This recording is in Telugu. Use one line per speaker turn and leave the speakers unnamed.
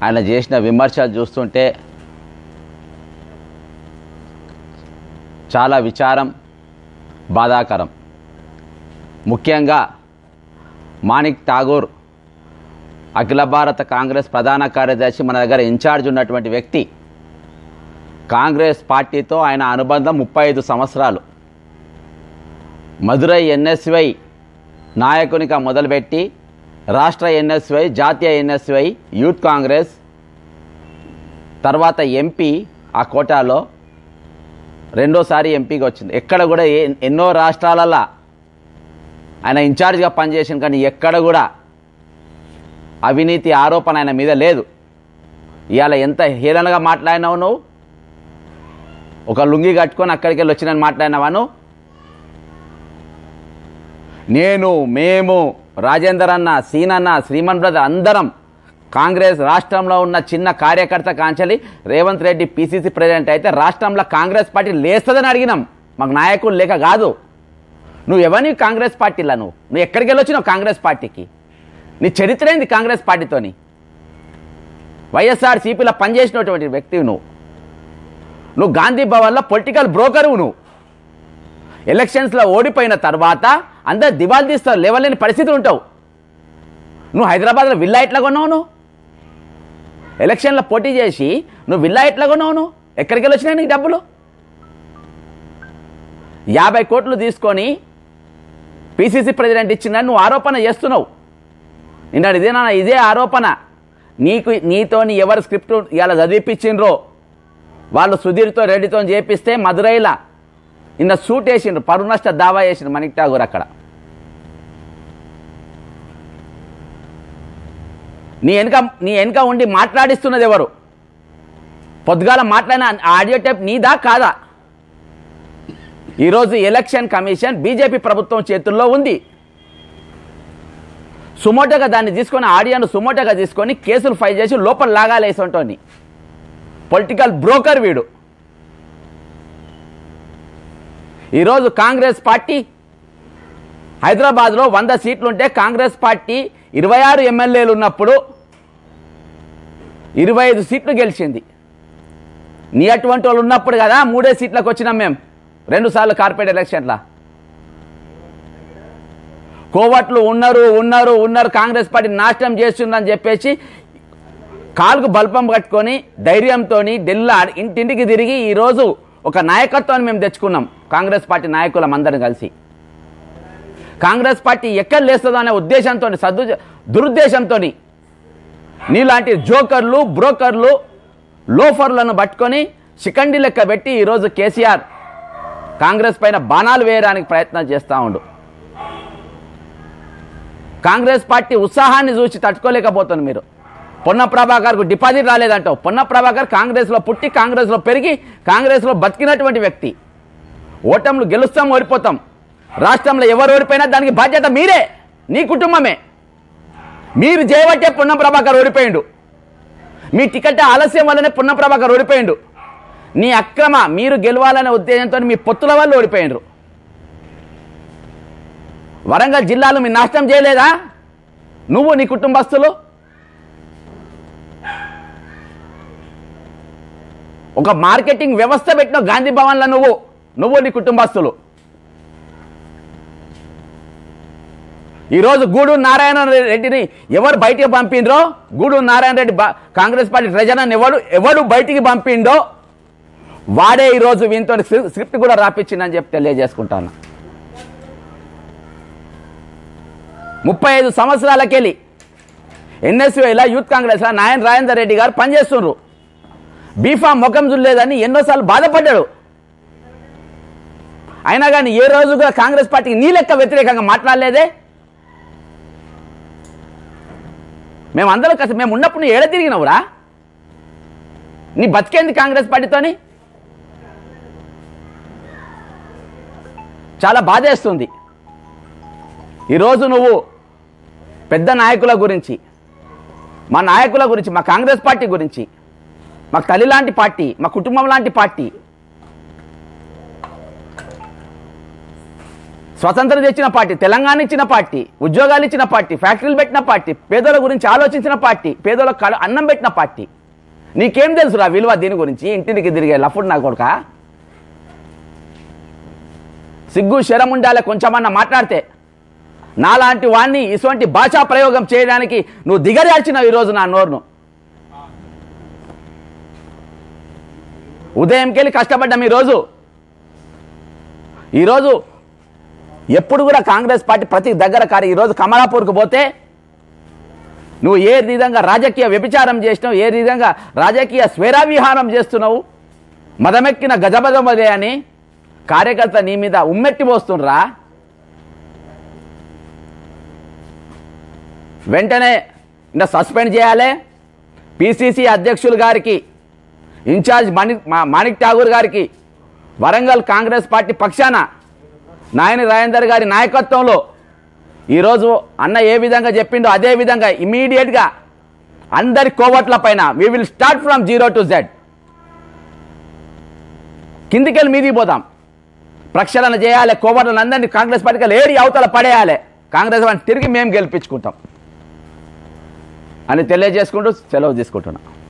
ఆయన చేసిన విమర్శలు చూస్తుంటే చాలా విచారం బాధాకరం ముఖ్యంగా మాణిక్ ఠాగూర్ అఖిల భారత కాంగ్రెస్ ప్రధాన కార్యదర్శి మన దగ్గర ఇన్ఛార్జ్ ఉన్నటువంటి వ్యక్తి కాంగ్రెస్ పార్టీతో ఆయన అనుబంధం ముప్పై ఐదు సంవత్సరాలు మదురై ఎన్ఎస్వై నాయకునిగా మొదలుపెట్టి రాష్ట్ర ఎన్ఎస్వై జాతీయ ఎన్ఎస్వై యూత్ కాంగ్రెస్ తర్వాత ఎంపీ ఆ కోటాలో రెండోసారి ఎంపీగా వచ్చింది ఎక్కడ కూడా ఏ ఎన్నో రాష్ట్రాలలో ఆయన ఇన్ఛార్జ్గా పనిచేసింది కానీ ఎక్కడ కూడా అవినీతి ఆరోపణ ఆయన మీద లేదు ఇవాళ ఎంత హీలనగా మాట్లాడినావు నువ్వు ఒక లుంగి కట్టుకొని అక్కడికి వెళ్ళి వచ్చినని మాట్లాడినావా నువ్వు నేను మేము రాజేందర్ అన్న సీనన్న శ్రీమన్ బ్రదర్ అందరం కాంగ్రెస్ రాష్ట్రంలో ఉన్న చిన్న కార్యకర్త కాంచలి రేవంత్ రెడ్డి పిసిసి ప్రెసిడెంట్ అయితే రాష్ట్రంలో కాంగ్రెస్ పార్టీ లేస్తుందని అడిగినాం మాకు నాయకులు లేక కాదు నువ్వు ఎవరిని కాంగ్రెస్ పార్టీలా నువ్వు నువ్వు ఎక్కడికి వెళ్ళొచ్చినావు కాంగ్రెస్ పార్టీకి నీ చరిత్ర ఏంది కాంగ్రెస్ పార్టీతోని వైఎస్ఆర్ సిపిలో పనిచేసినటువంటి వ్యక్తివి నువ్వు నువ్వు గాంధీ భవన్లో పొలిటికల్ బ్రోకరు నువ్వు ఎలక్షన్స్లో ఓడిపోయిన తర్వాత అందరు దివాలు తీస్తారు లేవలేని పరిస్థితి ఉంటావు నువ్వు హైదరాబాద్లో విల్లా ఎట్లా కొన్నావు నువ్వు ఎలక్షన్లో పోటీ చేసి నువ్వు విల్లా ఎట్లా కొన్నావు నువ్వు ఎక్కడికి వెళ్ళి వచ్చినాయి నీకు డబ్బులు యాభై కోట్లు తీసుకొని పిసిసి ప్రెసిడెంట్ ఇచ్చిందని నువ్వు ఆరోపణ చేస్తున్నావు నిన్న ఇదేనా ఇదే ఆరోపణ నీకు నీతోని ఎవరు స్క్రిప్ట్ ఇలా చదివిపించిండ్రో వాళ్ళు సుధీర్తో రెడ్డితో చేపిస్తే మదురైలా నిన్న సూట్ వేసిండ్రు పరువు నష్ట దావా వేసిండ్రు మణిక్ ఠాగూర్ అక్కడ నీ వెనుక నీ వెనుక ఉండి మాట్లాడిస్తున్నది ఎవరు పొద్దుగాల మాట్లాడిన ఆడియో టైప్ నీదా కాదా ఈరోజు ఎలక్షన్ కమిషన్ బీజేపీ ప్రభుత్వం చేతుల్లో ఉంది సుమోటోగా దాన్ని తీసుకొని ఆడియోను సుమోటోగా తీసుకొని కేసులు ఫైల్ చేసి లోపల లాగాలేసంటోని పొలిటికల్ బ్రోకర్ వీడు ఈరోజు కాంగ్రెస్ పార్టీ హైదరాబాద్లో వంద సీట్లుంటే కాంగ్రెస్ పార్టీ ఇరవై ఆరు ఎమ్మెల్యేలు ఉన్నప్పుడు ఇరవై ఐదు సీట్లు గెలిచింది నీ అటువంటి వాళ్ళు ఉన్నప్పుడు కదా మూడే సీట్లకు వచ్చినాం మేము రెండుసార్లు కార్పొరేట్ ఎలక్షన్లా కోవట్లు ఉన్నారు ఉన్నారు ఉన్నారు కాంగ్రెస్ పార్టీ నాశనం చేస్తుందని చెప్పేసి కాలుకు బల్పం కట్టుకొని ధైర్యంతో ఢిల్లీ ఇంటింటికి తిరిగి ఈరోజు ఒక నాయకత్వాన్ని మేము తెచ్చుకున్నాం కాంగ్రెస్ పార్టీ నాయకులం అందరం కలిసి కాంగ్రెస్ పార్టీ ఎక్కడ లేస్తుందో అనే ఉద్దేశంతో సదు దురుద్దేశంతో నీలాంటి జోకర్లు బ్రోకర్లు లోఫర్లను పట్టుకొని శిఖండి లెక్క పెట్టి ఈరోజు కేసీఆర్ కాంగ్రెస్ పైన బాణాలు వేయడానికి ప్రయత్నం చేస్తూ ఉండు కాంగ్రెస్ పార్టీ ఉత్సాహాన్ని చూసి తట్టుకోలేకపోతుంది మీరు పొన్న ప్రభాకర్కు డిపాజిట్ రాలేదంటావు పొన్న ప్రభాకర్ కాంగ్రెస్లో పుట్టి కాంగ్రెస్లో పెరిగి కాంగ్రెస్లో బతికినటువంటి వ్యక్తి ఓటములు గెలుస్తాం ఓడిపోతాం రాష్ట్రంలో ఎవరు ఓడిపోయినా దానికి బాధ్యత మీరే నీ కుటుంబమే మీరు చేయబట్టే పొన్న ప్రభాకర్ ఓడిపోయిండు మీ టికెట్ ఆలస్యం వల్లనే పొన్న ప్రభాకర్ ఓడిపోయిండు నీ అక్రమ మీరు గెలవాలనే ఉద్దేశంతో మీ పొత్తుల వల్ల ఓడిపోయిండ్రు వరంగల్ జిల్లాలో మీ నాశనం చేయలేదా నువ్వు నీ కుటుంబస్తులు ఒక మార్కెటింగ్ వ్యవస్థ పెట్టిన గాంధీ భవన్లో నువ్వు నువ్వు నీ కుటుంబస్తులు ఈరోజు గూడూరు నారాయణ రెడ్డిని ఎవరు బయటికి పంపిండ్రో గూడూరు నారాయణ రెడ్డి బా- కాంగ్రెస్ పార్టీ ట్రెజరర్ ఎవడు ఎవడు బయటికి పంపిండో వాడే ఈరోజు వీంతో స్క్రిప్ట్ కూడా రాపించిందని చెప్పి తెలియజేసుకుంటాను ముప్పై ఐదు సంవత్సరాలకెళ్ళి ఎన్ఎస్యూఐలా యూత్ కాంగ్రెస్లో నాయన్ రాజేందర్ రెడ్డి గారు పనిచేస్తున్నారు బీఫామ్ ముఖం చూడలేదని ఎన్నోసార్లు బాధపడ్డాడు అయినా కానీ ఏ రోజు కూడా కాంగ్రెస్ పార్టీకి నీ లెక్క వ్యతిరేకంగా మాట్లాడలేదే మేము అందరం కలిసి మేము ఉన్నప్పుడు నువ్వు ఏడ తిరిగినవురా నీ బతికేంది కాంగ్రెస్ పార్టీతోని చాలా బాధేస్తుంది ఈరోజు నువ్వు పెద్ద నాయకుల గురించి మా నాయకుల గురించి మా కాంగ్రెస్ పార్టీ గురించి మాకు తల్లి లాంటి పార్టీ మా కుటుంబం లాంటి పార్టీ స్వతంత్రం తెచ్చిన పార్టీ తెలంగాణ ఇచ్చిన పార్టీ ఉద్యోగాలు ఇచ్చిన పార్టీ ఫ్యాక్టరీలు పెట్టిన పార్టీ పేదల గురించి ఆలోచించిన పార్టీ పేదలకు కల అన్నం పెట్టిన పార్టీ నీకేం తెలుసురా విలువ దీని గురించి ఇంటికి తిరిగే లఫుడ్ నా కొడుక సిగ్గు శరం ఉండాలి కొంచెమన్నా మాట్లాడితే నాలాంటి వాణ్ణి ఇటువంటి భాషా ప్రయోగం చేయడానికి నువ్వు దిగజార్చినావు ఈరోజు నా నోరును ఉదయంకెళ్ళి కష్టపడ్డాం ఈరోజు ఈరోజు ఎప్పుడు కూడా కాంగ్రెస్ పార్టీ ప్రతి దగ్గర కారు ఈరోజు కమలాపూర్కు పోతే నువ్వు ఏ విధంగా రాజకీయ వ్యభిచారం చేసినావు ఏ విధంగా రాజకీయ స్వేరావిహారం చేస్తున్నావు మదమెక్కిన గజబదమదే అని కార్యకర్త నీ మీద ఉమ్మెట్టి పోస్తుండ్రా వెంటనే ఇంకా సస్పెండ్ చేయాలి పిసిసి అధ్యక్షులు గారికి ఇన్ఛార్జ్ మాణిక్ మా- మాణిక్ ఠాగూర్ గారికి వరంగల్ కాంగ్రెస్ పార్టీ పక్షాన నాయని రాజేందర్ గారి నాయకత్వంలో ఈరోజు అన్న ఏ విధంగా చెప్పిండో అదే విధంగా ఇమీడియట్గా అందరి కోవట్ల పైన we will start from zero to Z కిందికెళ్ళి మీదికి పోదాం ప్రక్షాళన చేయాలి కోవట్లను అందరినీ కాంగ్రెస్ పార్టీకి ఏడి అవతల పడేయాలి కాంగ్రెస్ వారిని తిరిగి మేము గెలిపించుకుంటాం అని తెలియజేసుకుంటూ సెలవు తీసుకుంటున్నాం